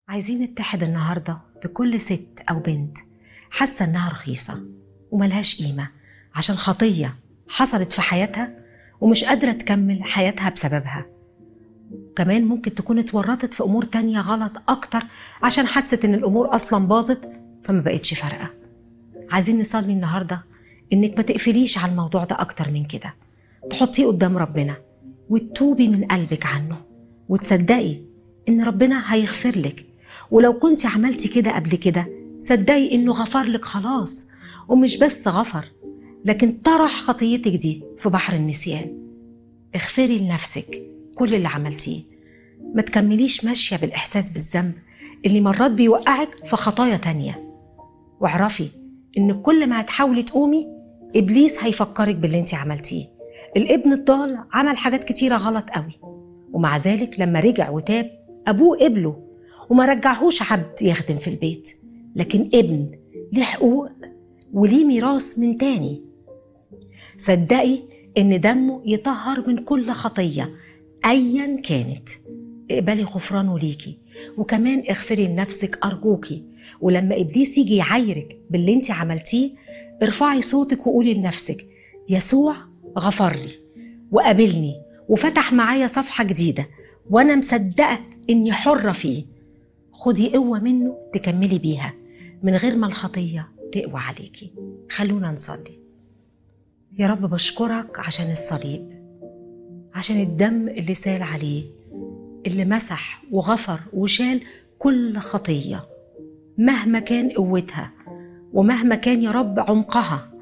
عايزين نتحد النهاردة بكل ست أو بنت حاسة إنها رخيصة وملهاش قيمة عشان خطية حصلت في حياتها ومش قادرة تكمل حياتها بسببها كمان ممكن تكون اتورطت في أمور تانية غلط أكتر عشان حست إن الأمور أصلا باظت فما بقتش فارقة عايزين نصلي النهاردة إنك ما تقفليش على الموضوع ده أكتر من كده تحطيه قدام ربنا وتتوبي من قلبك عنه وتصدقي إن ربنا هيغفر لك ولو كنت عملتي كده قبل كده صدقي إنه غفر لك خلاص ومش بس غفر لكن طرح خطيتك دي في بحر النسيان اغفري لنفسك كل اللي عملتيه ما تكمليش ماشية بالإحساس بالذنب اللي مرات بيوقعك في خطايا تانية واعرفي إن كل ما هتحاولي تقومي إبليس هيفكرك باللي انت عملتيه الابن الضال عمل حاجات كتيرة غلط قوي ومع ذلك لما رجع وتاب أبوه قبله وما رجعهوش عبد يخدم في البيت لكن ابن ليه حقوق وليه ميراث من تاني صدقي ان دمه يطهر من كل خطيه ايا كانت اقبلي غفرانه ليكي وكمان اغفري لنفسك ارجوكي ولما ابليس يجي يعايرك باللي انت عملتيه ارفعي صوتك وقولي لنفسك يسوع غفر لي وقابلني وفتح معايا صفحه جديده وانا مصدقه اني حره فيه خدي قوه منه تكملي بيها من غير ما الخطيه تقوى عليكي خلونا نصلي يا رب بشكرك عشان الصليب عشان الدم اللي سال عليه اللي مسح وغفر وشال كل خطيه مهما كان قوتها ومهما كان يا رب عمقها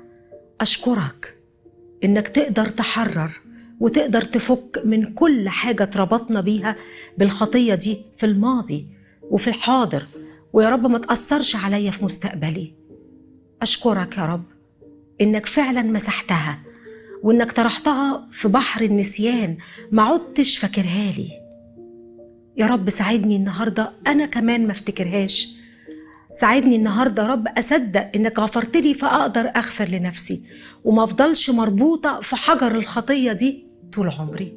اشكرك انك تقدر تحرر وتقدر تفك من كل حاجه اتربطنا بيها بالخطيه دي في الماضي وفي الحاضر ويا رب ما تاثرش عليا في مستقبلي اشكرك يا رب انك فعلا مسحتها وانك طرحتها في بحر النسيان ما عدتش فاكرها لي يا رب ساعدني النهارده انا كمان ما افتكرهاش ساعدني النهارده يا رب اصدق انك غفرت لي فاقدر اغفر لنفسي وما افضلش مربوطه في حجر الخطيه دي طول عمري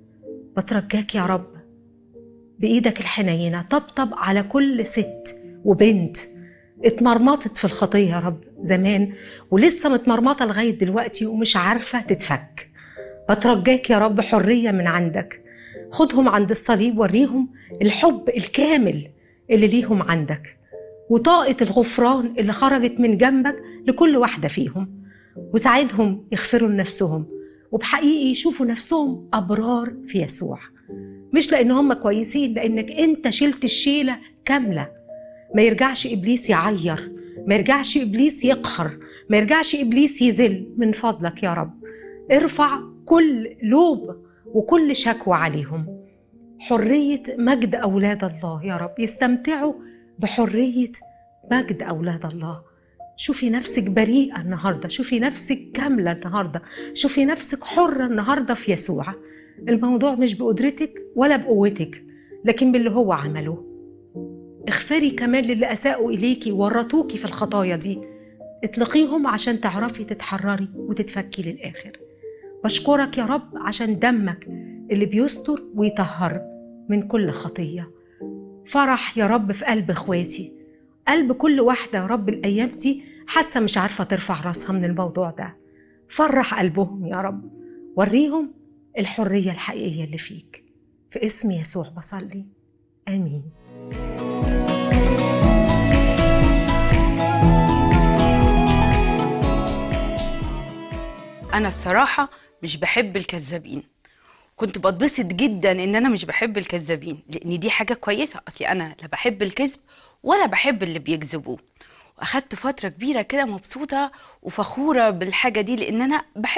بترجاك يا رب بايدك الحنينه طبطب على كل ست وبنت اتمرمطت في الخطيه يا رب زمان ولسه متمرمطه لغايه دلوقتي ومش عارفه تتفك بترجاك يا رب حريه من عندك خدهم عند الصليب وريهم الحب الكامل اللي ليهم عندك وطاقه الغفران اللي خرجت من جنبك لكل واحده فيهم وساعدهم يغفروا لنفسهم وبحقيقي يشوفوا نفسهم ابرار في يسوع مش لان هم كويسين لانك انت شلت الشيله كامله ما يرجعش ابليس يعير ما يرجعش ابليس يقهر ما يرجعش ابليس يذل من فضلك يا رب ارفع كل لوب وكل شكوى عليهم حريه مجد اولاد الله يا رب يستمتعوا بحريه مجد اولاد الله شوفي نفسك بريئه النهارده شوفي نفسك كامله النهارده شوفي نفسك حره النهارده في يسوع الموضوع مش بقدرتك ولا بقوتك لكن باللي هو عمله اغفري كمان للي اساءوا اليكي ورطوكي في الخطايا دي اطلقيهم عشان تعرفي تتحرري وتتفكي للاخر بشكرك يا رب عشان دمك اللي بيستر ويطهر من كل خطيه فرح يا رب في قلب اخواتي قلب كل واحده يا رب الايام دي حاسه مش عارفه ترفع راسها من الموضوع ده فرح قلبهم يا رب وريهم الحريه الحقيقيه اللي فيك في اسم يسوع بصلي امين انا الصراحه مش بحب الكذابين كنت بتبسط جدا ان انا مش بحب الكذابين لان دي حاجه كويسه اصلي انا لا بحب الكذب ولا بحب اللي بيكذبوه واخدت فتره كبيره كده مبسوطه وفخوره بالحاجه دي لان انا بحب